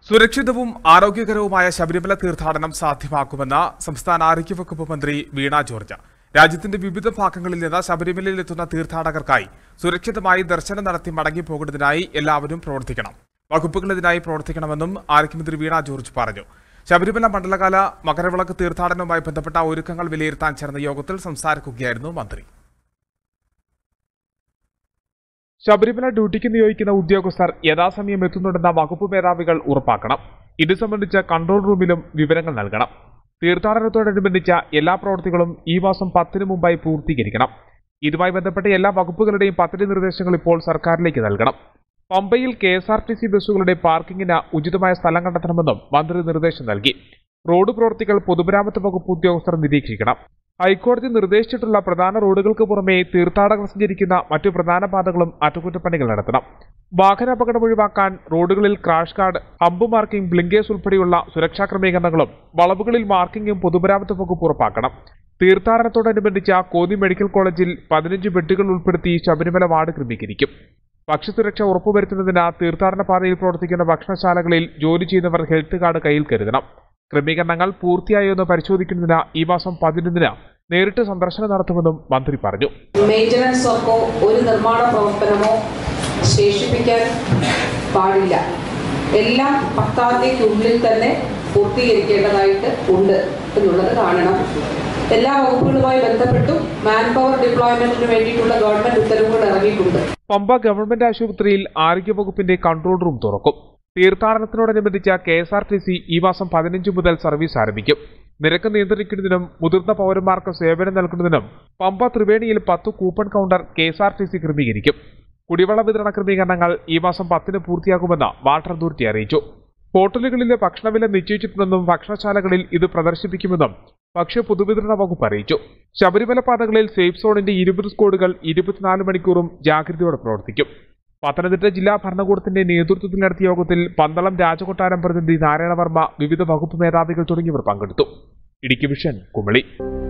സുരക്ഷിതവും ആരോഗ്യകരവുമായ ശബരിമല തീർത്ഥാടനം സാധ്യമാക്കുമെന്ന് സംസ്ഥാന ആരോഗ്യവകുപ്പ് മന്ത്രി വീണ ജോർജ് രാജ്യത്തിന്റെ വിവിധ ഭാഗങ്ങളിൽ നിന്ന് ശബരിമലയിൽ എത്തുന്ന തീർത്ഥാടകർക്കായി സുരക്ഷിതമായി ദർശനം നടത്തി മടങ്ങിപ്പോകുന്നതിനായി എല്ലാവരും പ്രവർത്തിക്കണം വകുപ്പുകൾ ഇതിനായി പ്രവർത്തിക്കണമെന്നും ആരോഗ്യമന്ത്രി വീണ ജോർജ് പറഞ്ഞു ശബരിമല മണ്ഡലകാല മകരവിളക്ക് തീർത്ഥാടനവുമായി ബന്ധപ്പെട്ട ഒരുക്കങ്ങൾ വിലയിരുത്താൻ ചേർന്ന യോഗത്തിൽ സംസാരിക്കുകയായിരുന്നു മന്ത്രി ശബരിമല ഡ്യൂട്ടിക്ക് നിയോഗിക്കുന്ന ഉദ്യോഗസ്ഥർ യഥാസമയം എത്തുന്നുണ്ടെന്ന വകുപ്പ് മേധാവികൾ ഉറപ്പാക്കണം ഇത് സംബന്ധിച്ച് കൺട്രോൾ റൂമിലും വിവരങ്ങൾ നൽകണം തീർത്ഥാടനത്തോടനുബന്ധിച്ച എല്ലാ പ്രവൃത്തികളും ഈ മാസം പത്തിന് മുമ്പായി പൂർത്തീകരിക്കണം ഇതുമായി ബന്ധപ്പെട്ട എല്ലാ വകുപ്പുകളുടെയും പദ്ധതി നിർദ്ദേശങ്ങൾ ഇപ്പോൾ സർക്കാരിലേക്ക് നൽകണം പമ്പയിൽ K S R T C ബസ്സുകളുടെ പാർക്കിങ്ങിന് ഉചിതമായ സ്ഥലം കണ്ടെത്തണമെന്നും മന്ത്രി നിർദ്ദേശം നൽകി റോഡ് പ്രവൃത്തികൾ പൊതുമരാമത്ത് വകുപ്പ് ഉദ്യോഗസ്ഥർ നിരീക്ഷിക്കണം ഹൈക്കോടതി നിർദ്ദേശിച്ചിട്ടുള്ള പ്രധാന റോഡുകൾക്ക് പുറമെ തീർത്ഥാടകർ സഞ്ചരിക്കുന്ന മറ്റു പ്രധാന പാതകളും അറ്റകുറ്റപ്പണികൾ നടത്തണം വാഹനാപകടം ഒഴിവാക്കാൻ റോഡുകളിൽ crash guard hump marking blinkers ഉൾപ്പെടെയുള്ള സുരക്ഷാ ക്രമീകരണങ്ങളും വളവുകളിൽ മാർക്കിംഗും പൊതുമരാമത്ത് വകുപ്പ് ഉറപ്പാക്കണം തീർത്ഥാടനത്തോടനുബന്ധിച്ച കോന്നി മെഡിക്കൽ കോളേജിൽ പതിനഞ്ച് ബെഡുകൾ ഉൾപ്പെടുത്തി ശബരിമല വാർഡ് ക്രമീകരിക്കും ഭക്ഷ്യസുരക്ഷ ഉറപ്പുവരുത്തുന്നതിന് തീർത്ഥാടന പാതയിൽ പ്രവർത്തിക്കുന്ന ഭക്ഷണശാലകളിൽ ജോലി ചെയ്യുന്നവർ ഹെൽത്ത് കാർഡ് കയ്യിൽ കരുതണം ക്രമീകരണങ്ങൾ പൂർത്തിയായോ എന്ന് പരിശോധിക്കുന്നതിന് ഈ മാസം പതിനൊന്നിന് നേരിട്ട് സന്ദർശനം നടത്തുമെന്നും മന്ത്രി പറഞ്ഞു മെയിൻ്റനൻസ് വർക്കോ ഒരു നിർമ്മാണ പ്രവർത്തനമോ ശേഷിപ്പിക്കാൻ പാടില്ല എല്ലാം പത്താം തീയതിക്കുള്ളിൽ തന്നെ പൂർത്തീകരിക്കേണ്ടതായിട്ട് ഉണ്ട് എന്നുള്ളത് കാണണം എല്ലാ വകുപ്പുകളുമായി ബന്ധപ്പെട്ടും മാൻ പവർ ഡിപ്ലോയ്മെന്റിന് വേണ്ടിയിട്ടുള്ള ഗവൺമെന്റ് ഉത്തരവുകൾ ഇറങ്ങിയിട്ടുണ്ട് പമ്പ ഗവൺമെന്റ് ആശുപത്രിയിൽ ആരോഗ്യവകുപ്പിന്റെ കൺട്രോൾ റൂം തുറക്കും തീർത്ഥാടനത്തിനോടനുബന്ധിച്ച K S R T C ഈ മാസം പതിനഞ്ച് മുതൽ സർവീസ് ആരംഭിക്കും നിരക്ക് നിയന്ത്രിക്കുന്നതിനും മുതിർന്ന പൗരന്മാർക്ക് സേവനം നൽകുന്നതിനും പമ്പ ത്രിവേണിയിൽ പത്ത് coupon counter K S R T C ക്രമീകരിക്കും കുടിവെള്ള വിതരണ ക്രമീകരണങ്ങൾ ഈ മാസം പത്തിന് പൂർത്തിയാകുമെന്ന് വാട്ടർ അതോറിറ്റി അറിയിച്ചു ഹോട്ടലുകളിലെ ഭക്ഷണവില നിശ്ചയിച്ചിട്ടുണ്ടെന്നും ഭക്ഷണശാലകളിൽ ഇത് പ്രദർശിപ്പിക്കുമെന്നും ഭക്ഷ്യ പൊതുവിതരണ വകുപ്പ് അറിയിച്ചു ശബരിമല പാതകളിൽ സേഫ് സോണിന്റെ ഇരുപത് സ്ക്വാഡുകൾ ഇരുപത്തിനാല് മണിക്കൂറും ജാഗ്രതയോടെ പ്രവർത്തിക്കും പത്തനംതിട്ട ജില്ലാ ഭരണകൂടത്തിന്റെ നേതൃത്വത്തിൽ നടത്തിയ യോഗത്തിൽ പന്തളം രാജകൊട്ടാരം പ്രതിനിധി നാരായണവർമ്മ വിവിധ വകുപ്പ് മേധാവികൾ തുടങ്ങിയവർ പങ്കെടുത്തു ഇടുക്കി വിഷൻ കുമളി